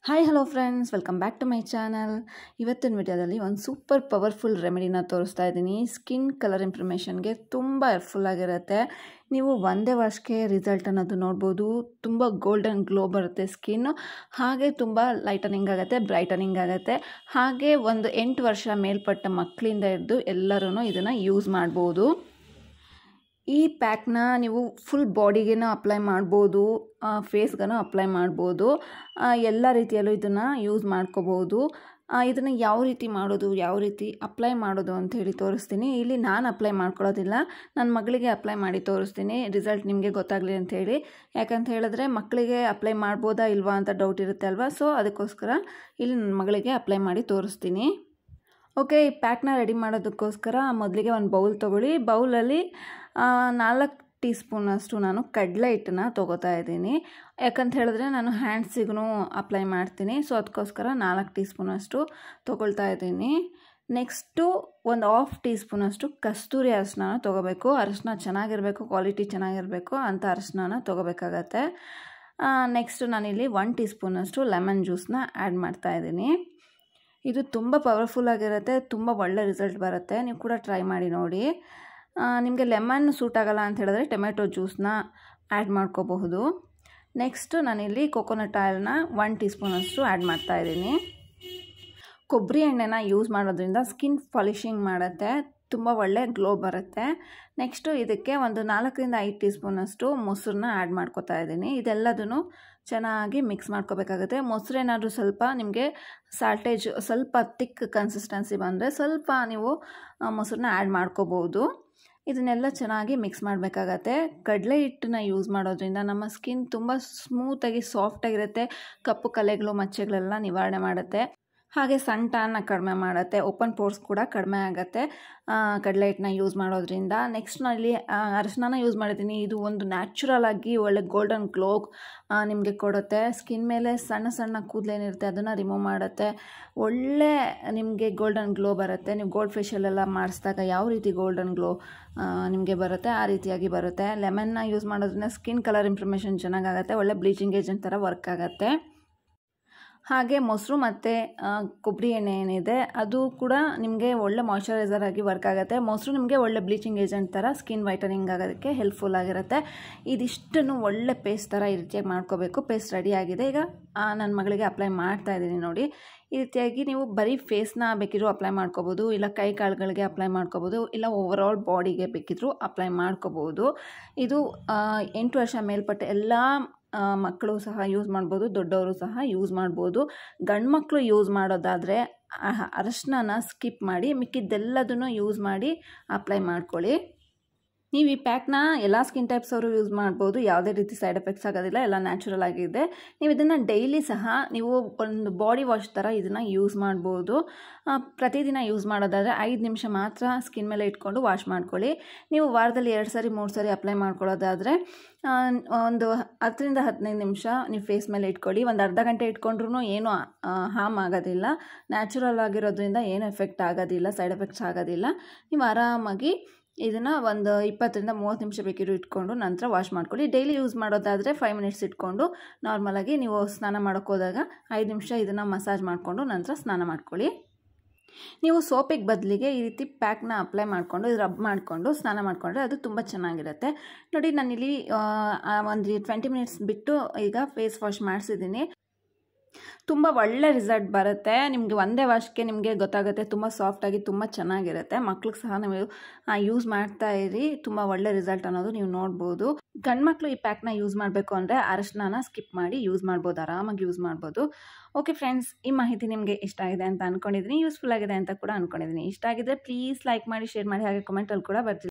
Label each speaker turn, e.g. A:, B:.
A: hi hello friends welcome back to my channel ಇವತ್ತಿನ ವಿಡಿಯೋದಲ್ಲಿ ಒಂದು ಸೂಪರ್ ಪವರ್ಫುಲ್ ರೆಮಿಡಿನ ತೋರಿಸ್ತಾ ಇದ್ದೀನಿ ಸ್ಕಿನ್ ಕಲರ್ ಇಂಪ್ರಮೇಷನ್ಗೆ ತುಂಬ ಹೆಲ್ಪ್ಫುಲ್ ಆಗಿರುತ್ತೆ ನೀವು ಒಂದೇ ವಾಶ್ಗೆ ರಿಸಲ್ಟ್ ಅನ್ನೋದು ನೋಡ್ಬೋದು ತುಂಬ ಗೋಲ್ಡನ್ ಗ್ಲೋ ಬರುತ್ತೆ ಸ್ಕಿನ್ನು ಹಾಗೆ ತುಂಬ ಲೈಟನಿಂಗ್ ಆಗುತ್ತೆ ಬ್ರೈಟನಿಂಗ್ ಆಗುತ್ತೆ ಹಾಗೆ ಒಂದು ಎಂಟು ವರ್ಷ ಮೇಲ್ಪಟ್ಟ ಮಕ್ಕಳಿಂದ ಹಿಡಿದು ಎಲ್ಲರೂ ಇದನ್ನು ಯೂಸ್ ಮಾಡ್ಬೋದು ಈ ಪ್ಯಾಕ್ನ ನೀವು ಫುಲ್ ಬಾಡಿಗೇನೂ ಅಪ್ಲೈ ಮಾಡ್ಬೋದು ಫೇಸ್ಗೂ ಅಪ್ಲೈ ಮಾಡ್ಬೋದು ಎಲ್ಲ ರೀತಿಯಲ್ಲೂ ಇದನ್ನು ಯೂಸ್ ಮಾಡ್ಕೋಬೋದು ಇದನ್ನು ಯಾವ ರೀತಿ ಮಾಡೋದು ಯಾವ ರೀತಿ ಅಪ್ಲೈ ಮಾಡೋದು ಅಂತ ಹೇಳಿ ತೋರಿಸ್ತೀನಿ ಇಲ್ಲಿ ನಾನು ಅಪ್ಲೈ ಮಾಡ್ಕೊಳ್ಳೋದಿಲ್ಲ ನನ್ನ ಮಗಳಿಗೆ ಅಪ್ಲೈ ಮಾಡಿ ತೋರಿಸ್ತೀನಿ ರಿಸಲ್ಟ್ ನಿಮಗೆ ಗೊತ್ತಾಗಲಿ ಅಂತ ಹೇಳಿ ಯಾಕಂತ ಹೇಳಿದ್ರೆ ಮಕ್ಕಳಿಗೆ ಅಪ್ಲೈ ಮಾಡ್ಬೋದಾ ಇಲ್ವಾ ಅಂತ ಡೌಟ್ ಇರುತ್ತೆ ಅಲ್ವಾ ಸೊ ಅದಕ್ಕೋಸ್ಕರ ಇಲ್ಲಿ ನನ್ನ ಮಗಳಿಗೆ ಅಪ್ಲೈ ಮಾಡಿ ತೋರಿಸ್ತೀನಿ ಓಕೆ ಈ ಪ್ಯಾಕ್ನ ರೆಡಿ ಮಾಡೋದಕ್ಕೋಸ್ಕರ ಮೊದಲಿಗೆ ಒಂದು ಬೌಲ್ ತೊಗೊಳ್ಳಿ ಬೌಲಲ್ಲಿ ನಾಲ್ಕು ಟೀ ಸ್ಪೂನಷ್ಟು ನಾನು ಕಡಲೆ ಹಿಟ್ಟನ್ನ ತೊಗೋತಾ ಇದ್ದೀನಿ ಯಾಕಂತ ಹೇಳಿದ್ರೆ ನಾನು ಹ್ಯಾಂಡ್ಸಿಗೂ ಅಪ್ಲೈ ಮಾಡ್ತೀನಿ ಸೊ ಅದಕ್ಕೋಸ್ಕರ ನಾಲ್ಕು ಟೀ ಸ್ಪೂನಷ್ಟು ತೊಗೊಳ್ತಾ ಇದ್ದೀನಿ ನೆಕ್ಸ್ಟು ಒಂದು ಹಾಫ್ ಟೀ ಸ್ಪೂನಷ್ಟು ಕಸ್ತೂರಿ ಅರಿಶಿನ ತೊಗೋಬೇಕು ಅರಿಶಿನ ಚೆನ್ನಾಗಿರಬೇಕು ಕ್ವಾಲಿಟಿ ಚೆನ್ನಾಗಿರಬೇಕು ಅಂಥ ಅರಿಶಿನ ತೊಗೋಬೇಕಾಗತ್ತೆ ನೆಕ್ಸ್ಟು ನಾನಿಲ್ಲಿ ಒನ್ ಟೀ ಸ್ಪೂನಷ್ಟು ಲೆಮನ್ ಜ್ಯೂಸನ್ನ ಆ್ಯಡ್ ಮಾಡ್ತಾ ಇದ್ದೀನಿ ಇದು ತುಂಬ ಪವರ್ಫುಲ್ ಆಗಿರುತ್ತೆ ತುಂಬ ಒಳ್ಳೆ ರಿಸಲ್ಟ್ ಬರುತ್ತೆ ನೀವು ಕೂಡ ಟ್ರೈ ಮಾಡಿ ನೋಡಿ ನಿಮಗೆ ಲೆಮನ್ ಸೂಟ್ ಆಗಲ್ಲ ಅಂತ ಹೇಳಿದ್ರೆ ಟೊಮೆಟೊ ಜ್ಯೂಸನ್ನ ಆ್ಯಡ್ ಮಾಡ್ಕೋಬಹುದು ನೆಕ್ಸ್ಟು ನಾನಿಲ್ಲಿ ಕೊಕೊನಟ್ ಆಯಿಲ್ನ ಒನ್ ಟೀ ಸ್ಪೂನಷ್ಟು ಆ್ಯಡ್ ಮಾಡ್ತಾಯಿದ್ದೀನಿ ಕೊಬ್ಬರಿ ಎಣ್ಣೆನ ಯೂಸ್ ಮಾಡೋದ್ರಿಂದ ಸ್ಕಿನ್ ಪಾಲಿಷಿಂಗ್ ಮಾಡುತ್ತೆ ತುಂಬ ಒಳ್ಳೆ ಗ್ಲೋ ಬರುತ್ತೆ ನೆಕ್ಸ್ಟು ಇದಕ್ಕೆ ಒಂದು ನಾಲ್ಕರಿಂದ ಐದು ಟೀ ಸ್ಪೂನಷ್ಟು ಮೊಸರನ್ನ ಆ್ಯಡ್ ಮಾಡ್ಕೋತಾ ಇದ್ದೀನಿ ಇದೆಲ್ಲದೂ ಚೆನ್ನಾಗಿ ಮಿಕ್ಸ್ ಮಾಡ್ಕೋಬೇಕಾಗುತ್ತೆ ಮೊಸರು ಏನಾದರೂ ಸ್ವಲ್ಪ ನಿಮಗೆ ಸಾಲ್ಟೇಜ್ ಸ್ವಲ್ಪ ತಿಕ್ ಕನ್ಸಿಸ್ಟೆನ್ಸಿ ಬಂದರೆ ಸ್ವಲ್ಪ ನೀವು ಮೊಸರನ್ನ ಆ್ಯಡ್ ಮಾಡ್ಕೋಬೋದು ಇದನ್ನೆಲ್ಲ ಚೆನ್ನಾಗಿ ಮಿಕ್ಸ್ ಮಾಡಬೇಕಾಗತ್ತೆ ಕಡಲೆ ಹಿಟ್ಟನ್ನ ಯೂಸ್ ಮಾಡೋದ್ರಿಂದ ನಮ್ಮ ಸ್ಕಿನ್ ತುಂಬ ಸ್ಮೂತಾಗಿ ಸಾಫ್ಟಾಗಿರುತ್ತೆ ಕಪ್ಪು ಕಲೆಗಳು ಮಚ್ಚೆಗಳೆಲ್ಲ ನಿವಾರಣೆ ಮಾಡುತ್ತೆ ಹಾಗೆ ಸಣ್ಣ ಟ್ಯಾನ್ನ ಕಡಿಮೆ ಮಾಡುತ್ತೆ ಓಪನ್ ಪೋರ್ಸ್ ಕೂಡ ಕಡಿಮೆ ಆಗುತ್ತೆ ಕಡಲೆ ಹಿಟ್ಟನ್ನ ಯೂಸ್ ಮಾಡೋದ್ರಿಂದ ನೆಕ್ಸ್ಟ್ ನಾನಲ್ಲಿ ಅರಿಶಿನ ಯೂಸ್ ಮಾಡಿದ್ದೀನಿ ಇದು ಒಂದು ನ್ಯಾಚುರಲ್ ಆಗಿ ಒಳ್ಳೆ ಗೋಲ್ಡನ್ ಗ್ಲೋ ನಿಮಗೆ ಕೊಡುತ್ತೆ ಸ್ಕಿನ್ ಮೇಲೆ ಸಣ್ಣ ಸಣ್ಣ ಕೂದಲೇನಿರುತ್ತೆ ಅದನ್ನು ರಿಮೂವ್ ಮಾಡುತ್ತೆ ಒಳ್ಳೆ ನಿಮಗೆ ಗೋಲ್ಡನ್ ಗ್ಲೋ ಬರುತ್ತೆ ನೀವು ಗೋಲ್ಡ್ ಫೇಶಿಯಲ್ ಎಲ್ಲ ಮಾಡಿಸಿದಾಗ ಯಾವ ರೀತಿ ಗೋಲ್ಡನ್ ಗ್ಲೋ ನಿಮಗೆ ಬರುತ್ತೆ ಆ ರೀತಿಯಾಗಿ ಬರುತ್ತೆ ಲೆಮನ್ನ ಯೂಸ್ ಮಾಡೋದ್ರಿಂದ ಸ್ಕಿನ್ ಕಲರ್ ಇಂಪ್ರಮೇಷನ್ ಚೆನ್ನಾಗಾಗುತ್ತೆ ಒಳ್ಳೆ ಬ್ಲೀಚಿಂಗ್ ಏಜೆಂಟ್ ಥರ ವರ್ಕ್ ಆಗುತ್ತೆ ಹಾಗೆ ಮೊಸರು ಮತ್ತು ಕೊಬ್ಬರಿ ಎಣ್ಣೆ ಏನಿದೆ ಅದು ಕೂಡ ನಿಮಗೆ ಒಳ್ಳೆ ಮಾಯ್ಶ್ಚರೈಸರ್ ಆಗಿ ವರ್ಕ್ ಆಗುತ್ತೆ ಮೊಸರು ನಿಮಗೆ ಒಳ್ಳೆ ಬ್ಲೀಚಿಂಗ್ ಏಜೆಂಟ್ ಥರ ಸ್ಕಿನ್ ವೈಟನಿಂಗ್ ಆಗೋದಕ್ಕೆ ಹೆಲ್ಪ್ಫುಲ್ ಆಗಿರುತ್ತೆ ಇದಿಷ್ಟನ್ನು ಒಳ್ಳೆ ಪೇಸ್ಟ್ ಥರ ಈ ರೀತಿಯಾಗಿ ಮಾಡ್ಕೋಬೇಕು ಪೇಸ್ಟ್ ರೆಡಿ ಆಗಿದೆ ಈಗ ನನ್ನ ಮಗಳಿಗೆ ಅಪ್ಲೈ ಮಾಡ್ತಾ ಇದ್ದೀನಿ ನೋಡಿ ಈ ರೀತಿಯಾಗಿ ನೀವು ಬರೀ ಫೇಸ್ನ ಬೇಕಿದ್ರೂ ಅಪ್ಲೈ ಮಾಡ್ಕೋಬೋದು ಇಲ್ಲ ಕೈ ಕಾಳುಗಳಿಗೆ ಅಪ್ಲೈ ಮಾಡ್ಕೋಬೋದು ಇಲ್ಲ ಓವರಾಲ್ ಬಾಡಿಗೆ ಬೇಕಿದ್ರೂ ಅಪ್ಲೈ ಮಾಡ್ಕೋಬೋದು ಇದು ಎಂಟು ವರ್ಷ ಮೇಲ್ಪಟ್ಟ ಎಲ್ಲ ಮಕ್ಕಳು ಸಹ ಯೂಸ್ ಮಾಡ್ಬೋದು ದೊಡ್ಡವರು ಸಹ ಯೂಸ್ ಮಾಡ್ಬೋದು ಗಂಡು ಮಕ್ಕಳು ಯೂಸ್ ಮಾಡೋದಾದರೆ ಅರಶಿನ ಸ್ಕಿಪ್ ಮಾಡಿ ಮಿಕ್ಕಿದ್ದೆಲ್ಲದನ್ನು ಯೂಸ್ ಮಾಡಿ ಅಪ್ಲೈ ಮಾಡ್ಕೊಳ್ಳಿ ನೀವು ಈ ಪ್ಯಾಕ್ನ ಎಲ್ಲ ಸ್ಕಿನ್ ಟೈಪ್ಸ್ ಅವರು ಯೂಸ್ ಮಾಡ್ಬೋದು ಯಾವುದೇ ರೀತಿ ಸೈಡ್ ಎಫೆಕ್ಟ್ಸ್ ಆಗೋದಿಲ್ಲ ಎಲ್ಲ ನ್ಯಾಚುರಲ್ ಆಗಿದೆ ನೀವು ಇದನ್ನು ಡೈಲಿ ಸಹ ನೀವು ಒಂದು ಬಾಡಿ ವಾಶ್ ಥರ ಇದನ್ನು ಯೂಸ್ ಮಾಡ್ಬೋದು ಪ್ರತಿದಿನ ಯೂಸ್ ಮಾಡೋದಾದರೆ ಐದು ನಿಮಿಷ ಮಾತ್ರ ಸ್ಕಿನ್ ಮೇಲೆ ಇಟ್ಕೊಂಡು ವಾಶ್ ಮಾಡ್ಕೊಳ್ಳಿ ನೀವು ವಾರದಲ್ಲಿ ಎರಡು ಸರಿ ಮೂರು ಸರಿ ಅಪ್ಲೈ ಮಾಡ್ಕೊಳ್ಳೋದಾದರೆ ಒಂದು ಹತ್ತರಿಂದ ಹದಿನೈದು ನಿಮಿಷ ನೀವು ಫೇಸ್ ಮೇಲೆ ಇಟ್ಕೊಳ್ಳಿ ಒಂದು ಅರ್ಧ ಗಂಟೆ ಇಟ್ಕೊಂಡ್ರೂ ಏನೂ ಹಾರ್ಮ್ ಆಗೋದಿಲ್ಲ ನ್ಯಾಚುರಲ್ ಆಗಿರೋದ್ರಿಂದ ಏನೂ ಎಫೆಕ್ಟ್ ಆಗೋದಿಲ್ಲ ಸೈಡ್ ಎಫೆಕ್ಟ್ಸ್ ಆಗೋದಿಲ್ಲ ನೀವು ಆರಾಮಾಗಿ ಇದನ್ನು ಒಂದು ಇಪ್ಪತ್ತರಿಂದ ಮೂವತ್ತು ನಿಮಿಷ ಬೇಕಿರೋ ಇಟ್ಕೊಂಡು ನಂತರ ವಾಶ್ ಮಾಡ್ಕೊಳ್ಳಿ ಡೈಲಿ ಯೂಸ್ ಮಾಡೋದಾದರೆ ಫೈವ್ ಮಿನಿಟ್ಸ್ ಇಟ್ಕೊಂಡು ನಾರ್ಮಲಾಗಿ ನೀವು ಸ್ನಾನ ಮಾಡೋಕ್ಕೆ ಹೋದಾಗ ಐದು ನಿಮಿಷ ಇದನ್ನು ಮಸಾಜ್ ಮಾಡಿಕೊಂಡು ನಂತರ ಸ್ನಾನ ಮಾಡ್ಕೊಳ್ಳಿ ನೀವು ಸೋಪಿಗೆ ಬದಲಿಗೆ ಈ ರೀತಿ ಪ್ಯಾಕ್ನ ಅಪ್ಲೈ ಮಾಡಿಕೊಂಡು ರಬ್ ಮಾಡಿಕೊಂಡು ಸ್ನಾನ ಮಾಡಿಕೊಂಡ್ರೆ ಅದು ತುಂಬ ಚೆನ್ನಾಗಿರುತ್ತೆ ನೋಡಿ ನಾನಿಲ್ಲಿ ಒಂದು ಟ್ವೆಂಟಿ ಮಿನಿಟ್ಸ್ ಬಿಟ್ಟು ಈಗ ಫೇಸ್ ವಾಶ್ ಮಾಡಿಸಿದ್ದೀನಿ ತುಂಬ ಒಳ್ಳೆ ರಿಸಲ್ಟ್ ಬರುತ್ತೆ ನಿಮಗೆ ಒಂದೇ ವಾಶ್ಗೆ ನಿಮಗೆ ಗೊತ್ತಾಗುತ್ತೆ ತುಂಬ ಸಾಫ್ಟಾಗಿ ತುಂಬ ಚೆನ್ನಾಗಿರುತ್ತೆ ಮಕ್ಳಿಗೆ ಸಹ ನೀವು ಯೂಸ್ ಮಾಡ್ತಾ ಇರಿ ತುಂಬ ಒಳ್ಳೆ ರಿಸಲ್ಟ್ ಅನ್ನೋದು ನೀವು ನೋಡ್ಬೋದು ಗಂಡ್ಮಕ್ಳು ಈ ಪ್ಯಾಕ್ನ ಯೂಸ್ ಮಾಡಬೇಕು ಅಂದರೆ ಅರಶಿನ ಸ್ಕಿಪ್ ಮಾಡಿ ಯೂಸ್ ಮಾಡ್ಬೋದು ಆರಾಮಾಗಿ ಯೂಸ್ ಮಾಡ್ಬೋದು ಓಕೆ ಫ್ರೆಂಡ್ಸ್ ಈ ಮಾಹಿತಿ ನಿಮಗೆ ಇಷ್ಟ ಆಗಿದೆ ಅಂತ ಅಂದ್ಕೊಂಡಿದ್ದೀನಿ ಯೂಸ್ಫುಲ್ ಆಗಿದೆ ಅಂತ ಕೂಡ ಅಂದ್ಕೊಂಡಿದ್ದೀನಿ ಇಷ್ಟ ಆಗಿದ್ರೆ ಪ್ಲೀಸ್ ಲೈಕ್ ಮಾಡಿ ಶೇರ್ ಮಾಡಿ ಹಾಗೆ ಕಮೆಂಟಲ್ಲಿ ಕೂಡ ಬರ್ತೀನಿ